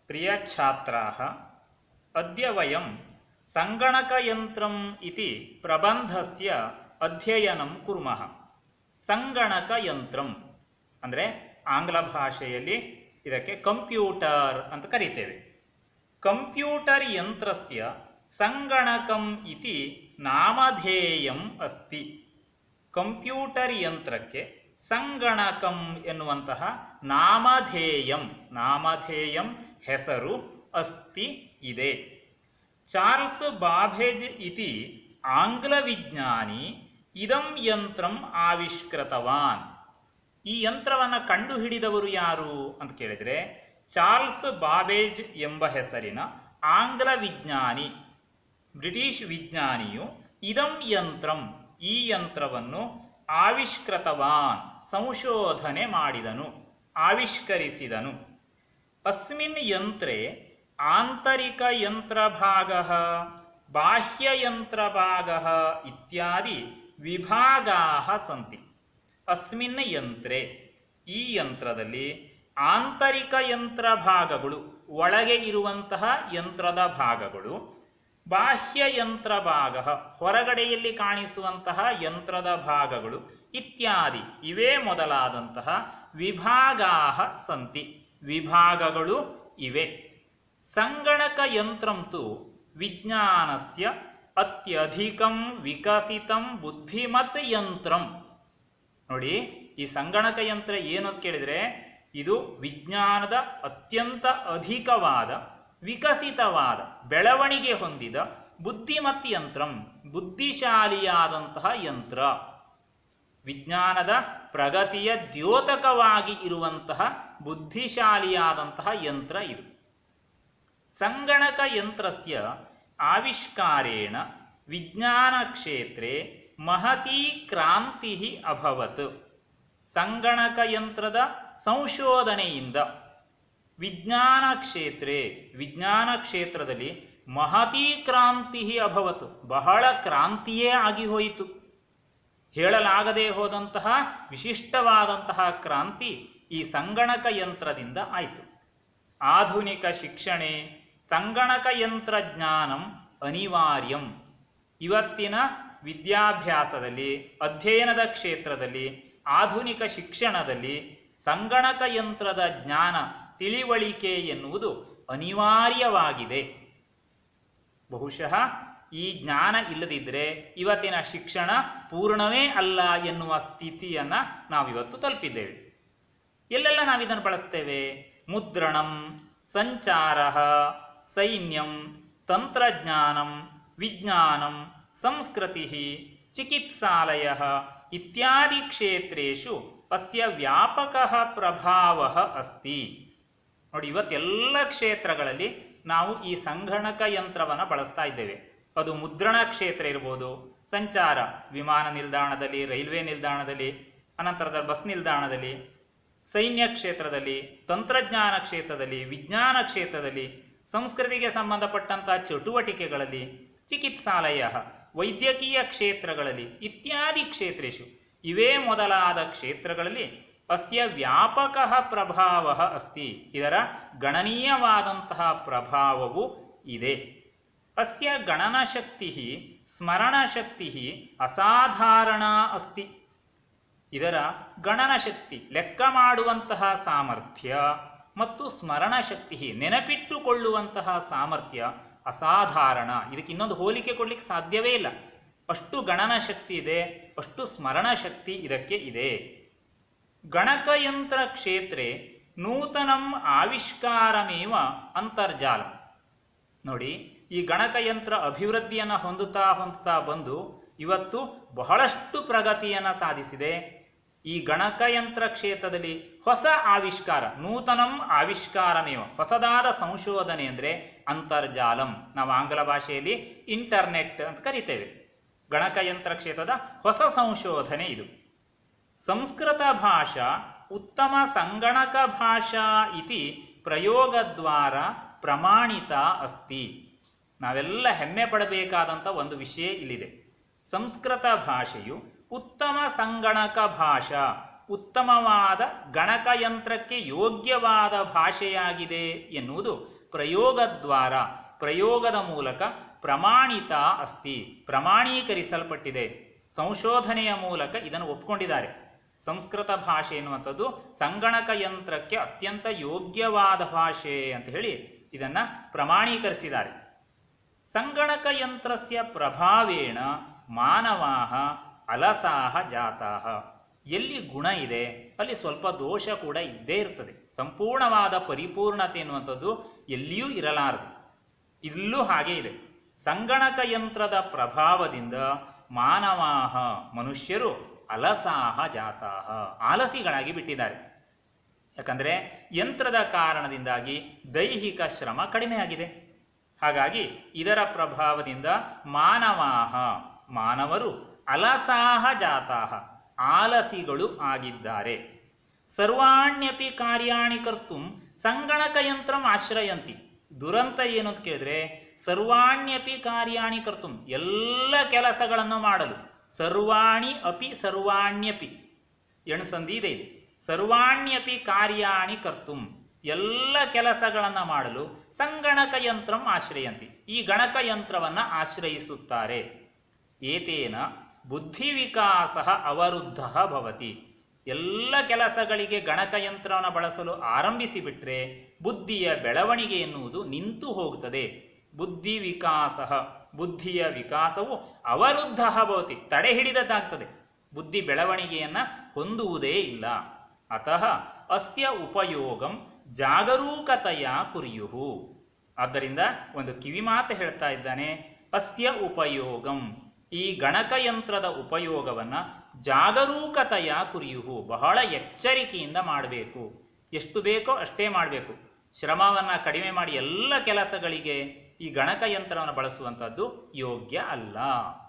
ಪ್ರಿಯ ಛಾತ್ರಾः ಅದ್ಯ ವಯಂ ಸಂಗಣಕಯಂತ್ರಂ ಇತಿ ಪ್ರಬಂಧಸ್ಯ ಅಧ್ಯಯನಂ ಕುರ್ಮಃ ಸಂಗಣಕಯಂತ್ರಂ ಅಂದರೆ ಆಂಗ್ಲ ಭಾಷೆಯಲ್ಲಿ ಇದಕ್ಕೆ ಕಂಪ್ಯೂಟರ್ ಅಂತ ಕರೀತೇವೆ ಕಂಪ್ಯೂಟರ್ ಯಂತ್ರಸ್ಯ ಸಂಗಣಕಂ ಇತಿ ನಾಮಧೇಯಂ ಅಸ್ತಿ ಕಂಪ್ಯೂಟರ್ ಯಂತ್ರಕ್ಕೆ ಸಂಗಣಕಂ ಎನ್ನುವಂತಹ ನಾಮಧೇಯಂ ನಾಮಧೇಯಂ ಹೆಸರು ಅಸ್ತಿ ಇದೆ ಚಾರ್ಲ್ಸ್ ಬಾಬೆಜ್ ಇತಿ ಆಂಗ್ಲ ವಿಜ್ಞಾನಿ ಇದಂ ಯಂತ್ರಂ ಆವಿಷ್ಕೃತವಾನ್ ಈ ಯಂತ್ರವನ್ನು ಕಂಡುಹಿಡಿದವರು ಯಾರು ಅಂತ ಕೇಳಿದರೆ ಚಾರ್ಲ್ಸ್ ಬಾಬೇಜ್ ಎಂಬ ಹೆಸರಿನ ಆಂಗ್ಲ ವಿಜ್ಞಾನಿ ಬ್ರಿಟಿಷ್ ವಿಜ್ಞಾನಿಯು ಇದಂ ಯಂತ್ರಂ ಈ ಯಂತ್ರವನ್ನು ಆವಿಷ್ಕೃತವಾನ್ ಸಂಶೋಧನೆ ಮಾಡಿದನು ಆವಿಷ್ಕರಿಸಿದನು ಅಸ್ಮಿನ್ ಯಂತ್ರೆ ಆಂತರಿಕ ಯಂತ್ರಭಾಗ ಬಾಹ್ಯಯಂತ್ರಭಾಗ ಇತ್ಯಾದಿ ವಿಭಾಗಾ ಸಂತಿ ಅಸ್ಮಿನ್ ಯಂತ್ರೆ ಈ ಯಂತ್ರದಲ್ಲಿ ಆಂತರಿಕ ಯಂತ್ರ ಭಾಗಗಳು ಒಳಗೆ ಇರುವಂತಹ ಯಂತ್ರದ ಭಾಗಗಳು ಬಾಹ್ಯ ಯಂತ್ರ ಭಾಗ ಹೊರಗಡೆಯಲ್ಲಿ ಕಾಣಿಸುವಂತಹ ಯಂತ್ರದ ಭಾಗಗಳು ಇತ್ಯಾದಿ ಇವೇ ಮೊದಲಾದಂತಹ ವಿಭಾಗಾ ಸಂತಿ ವಿಭಾಗಗಳು ಇವೆ ಸಂಗಣಕ ಯಂತ್ರಂತು ವಿಜ್ಞಾನಸ್ಯ ಅತ್ಯಧಿಕಂ ವಿಕಸಿತಂ ಬುದ್ಧಿಮತ್ ಯಂತ್ರಂ ನೋಡಿ ಈ ಸಂಗಣಕ ಯಂತ್ರ ಏನು ಅಂತ ಕೇಳಿದರೆ ಇದು ವಿಜ್ಞಾನದ ಅತ್ಯಂತ ಅಧಿಕವಾದ ವಿಕಸಿತವಾದ ಬೆಳವಣಿಗೆ ಹೊಂದಿದ ಬುದ್ಧಿಮತ್ ಯಂತ್ರಂ ಬುದ್ಧಿಶಾಲಿಯಾದಂತಹ ಯಂತ್ರ ವಿಜ್ಞಾನದ ಪ್ರಗತಿಯ ದ್ಯೋತಕವಾಗಿ ಇರುವಂತಹ ಬುದ್ಧಿಶಾಲಿಯಾದಂತಹ ಯಂತ್ರ ಇದು ಸಂಗಣಕ ಯಂತ್ರಸ್ಯ ಆವಿಷ್ಕಾರೇಣ ವಿಜ್ಞಾನ ಕ್ಷೇತ್ರೆ ಮಹತೀ ಕ್ರಾಂತಿ ಅಭವತ್ ಸಂಗಣಕ ಯಂತ್ರದ ಸಂಶೋಧನೆಯಿಂದ ವಿಜ್ಞಾನ ಕ್ಷೇತ್ರೆ ವಿಜ್ಞಾನ ಕ್ಷೇತ್ರದಲ್ಲಿ ಮಹತೀ ಕ್ರಾಂತಿ ಅಭವತ್ ಬಹಳ ಕ್ರಾಂತಿಯೇ ಆಗಿ ಹೋಯಿತು ಹೇಳಲಾಗದೇ ಹೋದಂತಹ ವಿಶಿಷ್ಟವಾದಂತಹ ಕ್ರಾಂತಿ ಈ ಸಂಗಣಕ ಯಂತ್ರದಿಂದ ಆಯಿತು ಆಧುನಿಕ ಶಿಕ್ಷಣೆ ಸಂಗಣಕ ಯಂತ್ರಜ್ಞಾನಂ ಅನಿವಾರ್ಯಂ ಇವತ್ತಿನ ವಿದ್ಯಾಭ್ಯಾಸದಲ್ಲಿ ಅಧ್ಯಯನದ ಕ್ಷೇತ್ರದಲ್ಲಿ ಆಧುನಿಕ ಶಿಕ್ಷಣದಲ್ಲಿ ಸಂಗಣಕ ಯಂತ್ರದ ಜ್ಞಾನ ತಿಳಿವಳಿಕೆ ಎನ್ನುವುದು ಅನಿವಾರ್ಯವಾಗಿದೆ ಬಹುಶಃ ಈ ಜ್ಞಾನ ಇಲ್ಲದಿದ್ದರೆ ಇವತ್ತಿನ ಶಿಕ್ಷಣ ಪೂರ್ಣವೇ ಅಲ್ಲ ಎನ್ನುವ ಸ್ಥಿತಿಯನ್ನು ನಾವಿವತ್ತು ತಲುಪಿದ್ದೇವೆ ಎಲ್ಲೆಲ್ಲ ನಾವಿದನ್ನು ಬಳಸ್ತೇವೆ ಮುದ್ರಣಂ ಸಂಚಾರ ಸೈನ್ಯಂ ತಂತ್ರಜ್ಞಾನಂ ವಿಜ್ಞಾನಂ ಸಂಸ್ಕೃತಿ ಚಿಕಿತ್ಸಾಲಯ ಇತ್ಯಾದಿ ಕ್ಷೇತ್ರೇಷು ಅಸ್ಯ ವ್ಯಾಪಕ ಪ್ರಭಾವ ಅಸ್ತಿ ನೋಡಿ ಇವತ್ತೆಲ್ಲ ಕ್ಷೇತ್ರಗಳಲ್ಲಿ ನಾವು ಈ ಸಂಗಣಕ ಯಂತ್ರವನ್ನು ಬಳಸ್ತಾ ಇದ್ದೇವೆ ಅದು ಮುದ್ರಣ ಕ್ಷೇತ್ರ ಇರ್ಬೋದು ಸಂಚಾರ ವಿಮಾನ ನಿಲ್ದಾಣದಲ್ಲಿ ರೈಲ್ವೆ ನಿಲ್ದಾಣದಲ್ಲಿ ಅನಂತರದ ಬಸ್ ನಿಲ್ದಾಣದಲ್ಲಿ ಸೈನ್ಯ ಕ್ಷೇತ್ರದಲ್ಲಿ ತಂತ್ರಜ್ಞಾನ ಕ್ಷೇತ್ರದಲ್ಲಿ ವಿಜ್ಞಾನ ಕ್ಷೇತ್ರದಲ್ಲಿ ಸಂಸ್ಕೃತಿಗೆ ಸಂಬಂಧಪಟ್ಟಂಥ ಚಟುವಟಿಕೆಗಳಲ್ಲಿ ಚಿಕಿತ್ಸಾಲಯ ವೈದ್ಯಕೀಯ ಕ್ಷೇತ್ರಗಳಲ್ಲಿ ಇತ್ಯಾದಿ ಕ್ಷೇತ್ರೇಶು ಇವೇ ಮೊದಲಾದ ಕ್ಷೇತ್ರಗಳಲ್ಲಿ ಅಸ್ಯ ವ್ಯಾಪಕ ಪ್ರಭಾವ ಅಸ್ತಿ ಇದರ ಗಣನೀಯವಾದಂತಹ ಪ್ರಭಾವವು ಇದೆ ಅಸ್ಯ ಗಣನಶಕ್ತಿ ಸ್ಮರಣಶಕ್ತಿ ಅಸಾಧಾರಣ ಅಸ್ತಿ ಇದರ ಗಣನಶಕ್ತಿ ಲೆಕ್ಕ ಮಾಡುವಂತಹ ಸಾಮರ್ಥ್ಯ ಮತ್ತು ಸ್ಮರಣಶಕ್ತಿ ನೆನಪಿಟ್ಟುಕೊಳ್ಳುವಂತಹ ಸಾಮರ್ಥ್ಯ ಅಸಾಧಾರಣ ಇದಕ್ಕೆ ಇನ್ನೊಂದು ಹೋಲಿಕೆ ಕೊಡಲಿಕ್ಕೆ ಸಾಧ್ಯವೇ ಇಲ್ಲ ಅಷ್ಟು ಗಣನಶಕ್ತಿ ಇದೆ ಅಷ್ಟು ಸ್ಮರಣಶಕ್ತಿ ಇದಕ್ಕೆ ಇದೆ ಗಣಕಯಂತ್ರ ಕ್ಷೇತ್ರೆ ನೂತನಂ ಆವಿಷ್ಕಾರಮೇವ ಅಂತರ್ಜಾಲ ನೋಡಿ ಈ ಗಣಕಯಂತ್ರ ಅಭಿವೃದ್ಧಿಯನ್ನು ಹೊಂದುತ್ತಾ ಹೊಂದುತ್ತಾ ಬಂದು ಇವತ್ತು ಬಹಳಷ್ಟು ಪ್ರಗತಿಯನ್ನು ಸಾಧಿಸಿದೆ ಈ ಗಣಕಯಂತ್ರ ಕ್ಷೇತ್ರದಲ್ಲಿ ಹೊಸ ಆವಿಷ್ಕಾರ ನೂತನಂ ಆವಿಷ್ಕಾರಮೇವ ಹೊಸದಾದ ಸಂಶೋಧನೆ ಅಂದರೆ ಅಂತರ್ಜಾಲಂ ನಾವು ಆಂಗ್ಲ ಭಾಷೆಯಲ್ಲಿ ಇಂಟರ್ನೆಟ್ ಅಂತ ಕರಿತೇವೆ ಗಣಕಯಂತ್ರ ಕ್ಷೇತ್ರದ ಹೊಸ ಸಂಶೋಧನೆ ಇದು ಸಂಸ್ಕೃತ ಭಾಷಾ ಉತ್ತಮ ಸಂಗಣಕ ಭಾಷಾ ಇತಿ ಪ್ರಯೋಗದ್ವಾರ ಪ್ರಮಾಣಿತ ಅಸ್ತಿ ನಾವೆಲ್ಲ ಹೆಮ್ಮೆ ಪಡಬೇಕಾದಂಥ ಒಂದು ವಿಷಯ ಇಲ್ಲಿದೆ ಸಂಸ್ಕೃತ ಭಾಷೆಯು ಉತ್ತಮ ಸಂಗಣಕ ಭಾಷಾ ಉತ್ತಮವಾದ ಗಣಕಯಂತ್ರಕ್ಕೆ ಯೋಗ್ಯವಾದ ಭಾಷೆಯಾಗಿದೆ ಎನ್ನುವುದು ಪ್ರಯೋಗದ್ವಾರ ಪ್ರಯೋಗದ ಮೂಲಕ ಪ್ರಮಾಣಿತ ಅಸ್ತಿ ಪ್ರಮಾಣೀಕರಿಸಲ್ಪಟ್ಟಿದೆ ಸಂಶೋಧನೆಯ ಮೂಲಕ ಇದನ್ನು ಒಪ್ಕೊಂಡಿದ್ದಾರೆ ಸಂಸ್ಕೃತ ಭಾಷೆ ಎನ್ನುವಂಥದ್ದು ಸಂಗಣಕ ಯಂತ್ರಕ್ಕೆ ಅತ್ಯಂತ ಯೋಗ್ಯವಾದ ಭಾಷೆ ಅಂತ ಹೇಳಿ ಇದನ್ನು ಪ್ರಮಾಣೀಕರಿಸಿದ್ದಾರೆ ಸಂಗಣಕ ಯಂತ್ರಸ್ಯ ಪ್ರಭಾವೇಣ ಮಾನವಾಹ ಅಲಸಾಹ ಜಾತಾಹ ಎಲ್ಲಿ ಗುಣ ಇದೆ ಅಲ್ಲಿ ಸ್ವಲ್ಪ ದೋಷ ಕೂಡ ಇದ್ದೇ ಇರ್ತದೆ ಸಂಪೂರ್ಣವಾದ ಪರಿಪೂರ್ಣತೆ ಎನ್ನುವಂಥದ್ದು ಎಲ್ಲಿಯೂ ಇರಲಾರದು ಇಲ್ಲೂ ಹಾಗೆ ಇದೆ ಸಂಗಣಕ ಯಂತ್ರದ ಪ್ರಭಾವದಿಂದ ಮಾನವಾಹ ಮನುಷ್ಯರು ಅಲಸಾಹ ಜಾತಾಹ ಆಲಸಿಗಳಾಗಿ ಬಿಟ್ಟಿದ್ದಾರೆ ಯಾಕಂದರೆ ಯಂತ್ರದ ಕಾರಣದಿಂದಾಗಿ ದೈಹಿಕ ಶ್ರಮ ಕಡಿಮೆ ಆಗಿದೆ ಹಾಗಾಗಿ ಇದರ ಪ್ರಭಾವದಿಂದ ಮಾನವಾಹ ಮಾನವರು ಅಲಸಾಹ ಜಾತಾಹ ಆಲಸಿಗಳು ಆಗಿದ್ದಾರೆ ಸರ್ವಾಣ್ಯಪಿ ಕಾರ್ಯಾಣಿ ಕರ್ತು ಸಂಗಣಕ ಯಂತ್ರಂ ಆಶ್ರಯಂತಿ ದುರಂತ ಏನು ಅಂತ ಕೇಳಿದ್ರೆ ಸರ್ವಾಣ್ಯಪಿ ಕಾರ್ಯಾಣಿ ಕರ್ತು ಎಲ್ಲ ಕೆಲಸಗಳನ್ನು ಮಾಡಲು ಸರ್ವಾಣಿ ಅಪಿ ಸರ್ವಾಣ್ಯಪಿ ಎಣಸಂದಿ ಇದೆ ಇದು ಸರ್ವಾಣ್ಯಪಿ ಕಾರ್ಯಾಣಿ ಕರ್ತುಂ ಎಲ್ಲ ಕೆಲಸಗಳನ್ನು ಮಾಡಲು ಸಂಗಣಕ ಯಂತ್ರಂ ಆಶ್ರಯಂತಿ ಈ ಗಣಕ ಯಂತ್ರವನ್ನು ಆಶ್ರಯಿಸುತ್ತಾರೆ ಏತೇನ ಬುದ್ಧಿ ವಿಕಾಸ ಅವರುದ್ಧ ಭವತಿ ಎಲ್ಲ ಕೆಲಸಗಳಿಗೆ ಗಣಕಯಂತ್ರವನ್ನು ಬಳಸಲು ಆರಂಭಿಸಿಬಿಟ್ರೆ ಬುದ್ಧಿಯ ಬೆಳವಣಿಗೆ ಎನ್ನುವುದು ನಿಂತು ಹೋಗುತ್ತದೆ ಬುದ್ಧಿ ವಿಕಾಸ ಬುದ್ಧಿಯ ವಿಕಾಸವು ಅವರುದ್ಧ ಭವತಿ ತಡೆ ಹಿಡಿದದ್ದಾಗ್ತದೆ ಬುದ್ಧಿ ಬೆಳವಣಿಗೆಯನ್ನು ಹೊಂದುವುದೇ ಇಲ್ಲ ಅತಃ ಅಸ್ಯ ಉಪಯೋಗಂ ಜಾಗರೂಕತೆಯ ಕುರಿಯುಹು ಆದ್ದರಿಂದ ಒಂದು ಕಿವಿಮಾತು ಹೇಳ್ತಾ ಇದ್ದಾನೆ ಅಸ್ಯ ಉಪಯೋಗಂ ಈ ಗಣಕಯಂತ್ರದ ಉಪಯೋಗವನ್ನು ಜಾಗರೂಕತೆಯ ಕುರಿಯುಹು ಬಹಳ ಎಚ್ಚರಿಕೆಯಿಂದ ಮಾಡಬೇಕು ಎಷ್ಟು ಬೇಕೋ ಅಷ್ಟೇ ಮಾಡಬೇಕು ಶ್ರಮವನ್ನು ಕಡಿಮೆ ಮಾಡಿ ಎಲ್ಲ ಕೆಲಸಗಳಿಗೆ ಈ ಗಣಕಯಂತ್ರವನ್ನು ಬಳಸುವಂಥದ್ದು ಯೋಗ್ಯ ಅಲ್ಲ